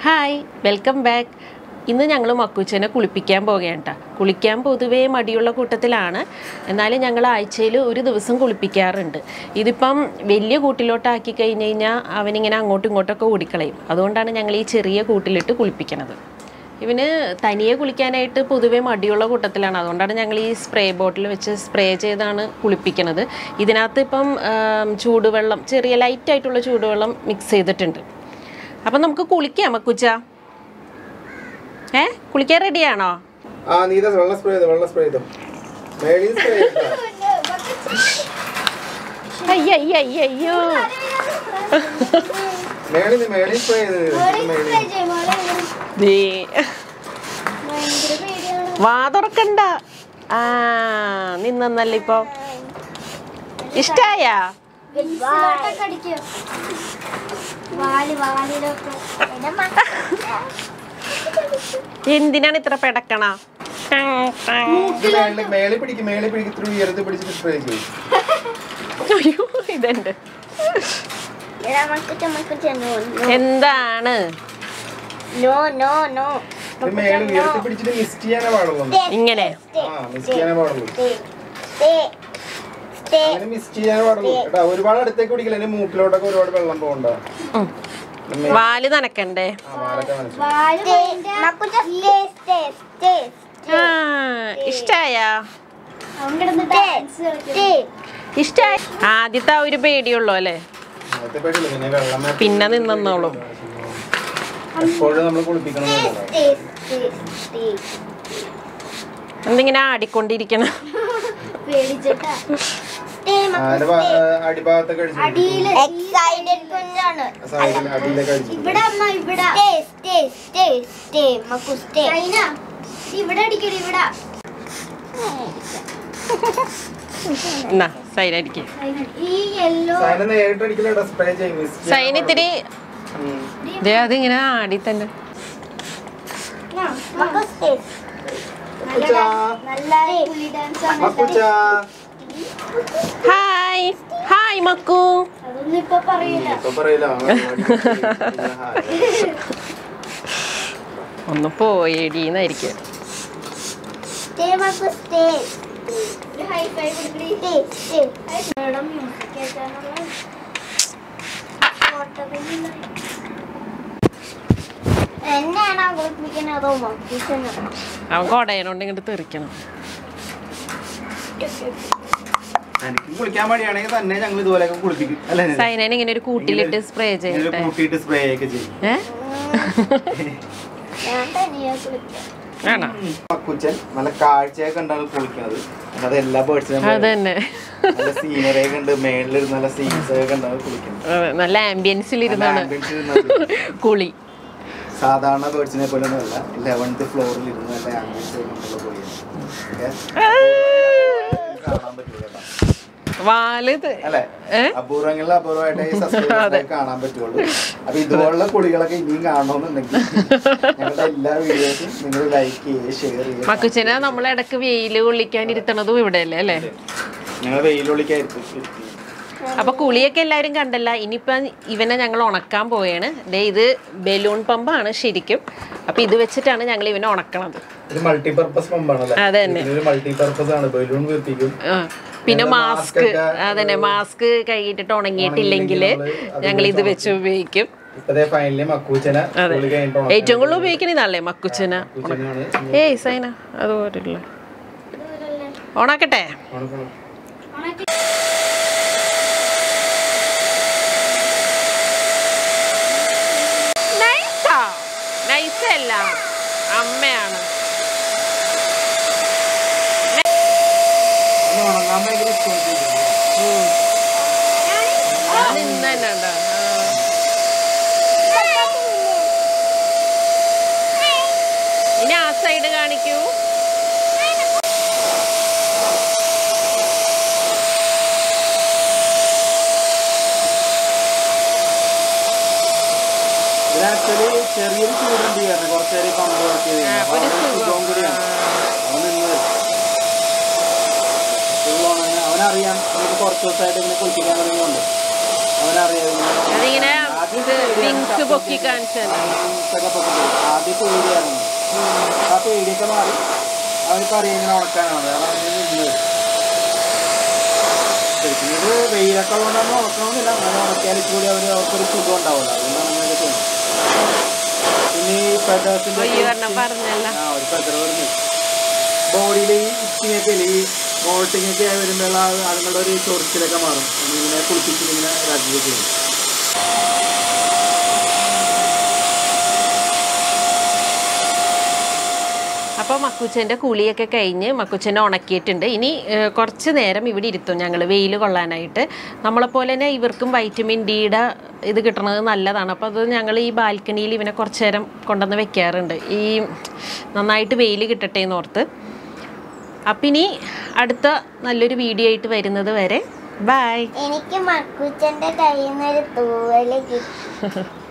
Hi welcome back ഇന്ന് ഞങ്ങൾ മക്കുച്ചനെ കുളിപ്പിക്കാൻ പോകുകയാണ് കേട്ടോ കുളിക്കാൻ പൊതുവേ മടിയുള്ള കൂട്ടത്തിലാണ് എന്നാലും ഞങ്ങൾ ആഴ്ചയിൽ ഒരു ദിവസം കുളിപ്പിക്കാറുണ്ട് ഇതിപ്പം വലിയ കൂട്ടിലോട്ടാക്കി കഴിഞ്ഞ് കഴിഞ്ഞാൽ അവനിങ്ങനെ അങ്ങോട്ടും ഇങ്ങോട്ടൊക്കെ ഓടിക്കളയും അതുകൊണ്ടാണ് ഞങ്ങൾ ഈ ചെറിയ കൂട്ടിലിട്ട് കുളിപ്പിക്കണത് ഇവന് തനിയെ കുളിക്കാനായിട്ട് പൊതുവേ മടിയുള്ള കൂട്ടത്തിലാണ് അതുകൊണ്ടാണ് ഞങ്ങൾ ഈ സ്പ്രേ ബോട്ടിൽ വെച്ച് സ്പ്രേ ചെയ്താണ് കുളിപ്പിക്കണത് ഇതിനകത്ത് ഇപ്പം ആം, ചൂടുവെള്ളം ചെറിയ ലൈറ്റായിട്ടുള്ള ചൂടുവെള്ളം മിക്സ് ചെയ്തിട്ടുണ്ട് അപ്പം നമുക്ക് കുളിക്കാം മക്കുച്ച ഏ കുളിക്കാൻ റെഡിയാണോ ആ നീ ഇതാ വെള്ളം സ്പ്രേ ചെയ്തോ വെള്ളം സ്പ്രേ ചെയ്തോ മേളിൽ സ്പ്രേ ചെയ്തോ അയ്യോ മേളിൽ നീ മേളിൽ സ്പ്രേ ചെയ്ത് മേളിൽ ദേ വാ തുറക്കണ്ട ആ നിന്നല്ല ഇപ്പൊ ഇഷ്ടായാ വാല് വാലിലൊക്കെ എന്തിനാണ് ഇത്ര പെടക്കണ ഇത് മേളിൽ മേളിൽ പിടിക്കും മേളിൽ പിടിക്കും ഇത്ര ഉയരത്തിൽ പിടിച്ചിട്ട് സ്പ്രേ ചെയ്യും അയ്യോ ഇതുണ്ട് എന്താണ് നോ നോ നോ ഇത് മേളിൽ ഉയരത്തിൽ പിടിച്ചിട്ട് മിസ്റ്റ് ചെയ്യാനേ പാടുള്ളൂ ഇങ്ങനെ ആ മിസ്റ്റ് ചെയ്യാനേ പാടുള്ളൂ അങ്ങനെ മിസ്റ്റ് ചെയ്യാനേ പാടുള്ളൂ കേട്ടാ ഒരുപാട് അടുത്തേക്ക് പിടിക്കില്ല എന്റെ മൂക്കിലോട്ടൊക്കെ ഒരുപാട് വെള്ളം പോകണ്ട ഉം. വാല് നനക്കണ്ടേ ആ വാലൊക്കെ മനസ്സിലായി ആ ഇഷ്ടായാ ഇഷ്ടായി ആദ്യത്തെ ആ ഒരു പേടിയുള്ളൂ അല്ലേ നേരത്തെ പേടില്ല പിന്നെ വെള്ളം മേത്ത് പിന്നെ നിന്നോളും എപ്പോഴും നമ്മൾ കുളിപ്പിക്കണം എന്നുള്ളതാണ്. എന്തിങ്ങനെ ആടിക്കൊണ്ടിരിക്കണം പേടിച്ചിട്ടാ ആ, അതിന്റെ ഭാ- ആ, അടിഭാഗത്തൊക്കെ അടിച്ചു എക്സൈറ്റഡ് കുഞ്ഞാണ് സൈഡിൽ അടിയിലൊക്കെ അടിച്ചു ഇവിടെ അമ്മ ഇവിടെ സ്റ്റേ സ്റ്റേ സ്റ്റേ സ്റ്റേ മക്കു സ്റ്റേ ഇവിടെ അടിക്കടി ഇവിടെ എന്നാ സൈനായിരിക്കും ഈ യെല്ലോ സൈന നേരിട്ട് അടിക്കില്ല സ്പ്രേ ചെയ്യും mist ചെയ്യാൻ സൈൻ ഇത്തിരി ഉം. ദേ അതിങ്ങനെ ആടി തന്നെ മക്കു സ്റ്റേ മക്കുച്ചാ. നല്ല പുലി ഡാൻസ് ആണ് മക്കുച്ചാ. ഹായ് ഹായ് മക്കു അതൊന്നും ഇപ്പൊ പറയില്ല ഇപ്പൊ പറയില്ല അവൻ പിന്നെ ഹായ്. ഒന്ന് പോയേടിന്നായിരിക്കും സ്റ്റേ മക്കു സ്റ്റേ ഒരു ഹൈ ഫൈവ് കൊടുക്കടി സ്റ്റേ സ്റ്റേ മേഡം മ്യൂസിക് കേൾക്കാനുള്ള എന്നെയാണോ കുളിപ്പിക്കുന്നത് മക്കുച്ചനോ അവൻ കൊടയനോണ്ട് ഇങ്ങോട്ട് തെറിക്കണം എനിക്ക് കുളിക്കാൻ മടിയാണെങ്കിൽ തന്നെ ഞങ്ങൾ ഇതുപോലെയൊക്കെ കുളിപ്പിക്കും അല്ലേ സൈനനെ ഇങ്ങനെ ഒരു കൂട്ടിലിട്ട് സ്പ്രേ ഇങ്ങനെ ചെയ്യട്ടെ കൂട്ടിയിട്ട് സ്പ്രേ ഒക്കെ ചെയ്യും ഏ ഞാൻ തനിയാ കുളിക്കാം വേണോ മക്കുച്ചൻ നല്ല കാഴ്ചയൊക്കെ ഉണ്ടാണ് കുളിക്കുന്നത് അത് എല്ലാ ബേർഡ്സിനും അത് തന്നെ നല്ല സീനറി ഒക്കെ ഉണ്ട് മേളിലിരുന്ന് നല്ല സീൻസ് ഒക്കെ ഉണ്ടാവും കുളിക്കുന്നത് അതെ, നല്ല ആംബിയൻസിൽ നല്ല ഇരുന്നാണ് ambience ഇരുന്നത് കുളി സാധാരണ ബേർഡ്സിനെ പോലെ ഒന്നുമല്ല ലെവൻത്ത് ഫ്ലോറിൽ ഇരുന്ന് നല്ല ആംബിയൻസ് കൊണ്ടുള്ള കുളിയാണ് Okay? കാണാൻ പറ്റൂല കേട്ടോ. വാല് ഇത് അല്ലേ ഏ? അപൂർവങ്ങളിൽ അപൂർവമായിട്ട് ഈ സസ്യങ്ങളെ കാണാൻ പറ്റുള്ളൂ അപ്പൊ ഇതുപോലുള്ള കുളികളൊക്കെ ഇനിയും കാണണമെന്നുണ്ടെങ്കിൽ ഞങ്ങളുടെ എല്ലാ വീഡിയോസും നിങ്ങൾ ലൈക്ക് ചെയ്യുക ഷെയർ ചെയ്യുക മക്കുച്ചനെ നമ്മൾ ഇടക്ക് വെയില് കൊള്ളിക്കാൻ ഇരുത്തണതും ഇവിടെ അല്ലേ അല്ലേ ഞങ്ങൾ വെയിലൊളിക്കായിരിക്കും അപ്പൊ കുളിയൊക്കെ എല്ലാവരും കണ്ടല്ല ഇനിയിപ്പം ഇവനെ ഞങ്ങൾ ഉണക്കാൻ പോവുകയാണ് ദേ ഇത് ബലൂൺ പമ്പാണ് ശരിക്കും അപ്പൊ ഇത് വെച്ചിട്ടാണ് ഞങ്ങൾ ഇവനെ ഉണക്കണത് ഇത് മൾട്ടിപർപ്പസ് പമ്പാണല്ലേ അതെ തന്നെ. ഇതിനൊരു മൾട്ടിപർപ്പസ് ആണ് ബലൂൺ വീർപ്പിക്കും ആ. പിന്നെ പിന്നെ മാസ്ക് mask ഒക്കെ, അതന്നെ മാസ്ക് കഴുകിയിട്ടിട്ട് ഉണങ്ങിയിട്ടില്ലെങ്കിൽ ഉണങ്ങിയില്ലെങ്കിൽ നമ്മള് ഞങ്ങൾ ഇത് അത് വെച്ച് ഉപയോഗിക്കും ഇപ്പതേ ഫൈനലി മക്കൂച്ചനെ അതെ കുളി കഴിഞ്ഞിട്ട് ഉണക്കാൻ ഏറ്റവും കൂടുതൽ ഉപയോഗിക്കണ ഇതാണല്ലേ മക്കുച്ചന മക്കൂച്ചനാണ് ഏയ് സൈന അതുപോലില്ല ഓണാക്കട്ടെ ഉണക്കണം. നൈസാ നൈസല്ല അമ്മയാണ് ഒന്ന് ഉണങ്ങാൻ ഭയങ്കര ഇഷ്ടമാണ് നിന്ന് തന്നെ ഉണ്ടോ ഇനി ആ സൈഡ് കാണിക്കൂ ഇത് ആക്ച്വലി ചെറിയൊരു ചൂടുണ്ട് കാരണം കുറച്ച് നേരം പമ്പ് വർക്ക് ചെയ്ത് ആ, അപ്പൊ ഒരു അതൊരു സുഖം. സുഖവും കൂടിയാണ് അവൻ നിന്ന് full ഉണങ്ങ- അവനറിയാം നമുക്ക് കുറച്ച് ദിവസമായിട്ട് ഇങ്ങനെ കുളിപ്പിക്കാൻ തുടങ്ങിയുണ്ട് അവനറിയാം ഇങ്ങനെ അതിങ്ങനെ ആ ഇത് വിങ്സ് പൊക്കി കാണിച്ചത് ഇതൊക്കെ പൊക്കി. ആദ്യം പേടിയായിരുന്നു ആ പേടിയൊക്കെ മാറി അവനിപ്പോ അറിയാം ഇങ്ങനെ ഉണക്കാനാണ് അതാണ് അവന് നിന്നത്. ശരിക്കും ഇത് വെയിലൊക്കെ ഉള്ളതുകൊണ്ടാണ് ഉണക്കണമെന്നില്ല അങ്ങനെ ഉണക്കിയാൽ കൂടി അവർ അവർക്കൊരു സുഖം ഉണ്ടാവില്ല അതുകൊണ്ടാണ് അങ്ങനെയൊക്കെ ചെയ്യുന്നത് പിന്നെ ഈ ഫെദേഴ്സിന്റെ ഈ പറഞ്ഞ പറഞ്ഞല്ല ആ ഒരു ഫെദർ വരുന്നത് ബോഡിയിൽ ഈ ഇച്ചിങ് ഒക്കെ ഇല്ലേ, ഈ മോൾട്ടിങ് ഒക്കെ വരുമ്പോൾ അതുങ്ങളുടെ ഒരു ചൊറിച്ചിലൊക്കെ മാറും ഇങ്ങനെ കുളിപ്പിച്ചിട്ട് ഇങ്ങനെ ഇതാക്കുകയൊക്കെ ചെയ്യും അപ്പോൾ മക്കുച്ചൻ്റെ കുളിയൊക്കെ കഴിഞ്ഞ് മക്കുച്ചനെ ഉണക്കിയിട്ടുണ്ട് ഇനി ഏഹ്, കുറച്ച് നേരം ഇവിടെ ഇരുത്തും ഞങ്ങൾ വെയിൽ കൊള്ളാനായിട്ട് നമ്മളെപ്പോലെ തന്നെ ഇവർക്കും വൈറ്റമിൻ ഡിയുടെ ഇത് കിട്ടണത് നല്ലതാണ് അപ്പോൾ അത് ഞങ്ങൾ ഈ ബാൽക്കണിയിൽ ഇവനെ കുറച്ച് നേരം കൊണ്ടുവന്ന് വെക്കാറുണ്ട് ഈ നന്നായിട്ട് വെയിൽ കിട്ടട്ടെ എന്ന് ഓർത്ത് അപ്പം ഇനി അടുത്ത നല്ലൊരു വീഡിയോ ആയിട്ട് വരുന്നത് വരെ ബൈ എനിക്ക് മക്കുച്ചന്റെ കയ്യിൽ നിന്ന് ഒരു തൂവല് കിട്ടി